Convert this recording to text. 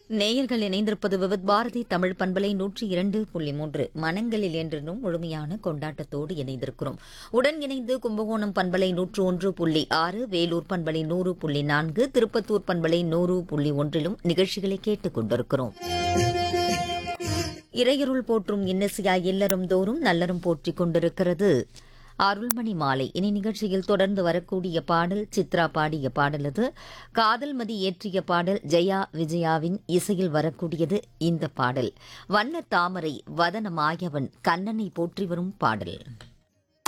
நேயர்கள் இணைந்திருப்பது விவித் பாரதி தமிழ் பண்பலை நூற்றி இரண்டு புள்ளி மூன்று மனங்களில் என்றும் முழுமையான கொண்டாட்டத்தோடு இணைந்திருக்கிறோம் உடன் இணைந்து கும்பகோணம் பண்பலை நூற்று ஒன்று புள்ளி ஆறு வேலூர் பண்பலை நூறு புள்ளி நான்கு திருப்பத்தூர் பண்பலை நூறு புள்ளி ஒன்றிலும் நிகழ்ச்சிகளை கேட்டுக் கொண்டிருக்கிறோம் இறையருள் போற்றும் இன்னிசையாய் இல்லறம் தோறும் நல்லறம் போற்றிக் கொண்டிருக்கிறது அருள்மணி மாலை இனி நிகழ்ச்சியில் தொடர்ந்து வரக்கூடிய பாடல் சித்ரா பாடிய பாடல் அது காதல் மதி ஏற்றிய பாடல் ஜெயா விஜயாவின் இசையில் வரக்கூடியது இந்த பாடல் வண்ண தாமரை வதன மாயவன் கண்ணனை போற்றி வரும் பாடல்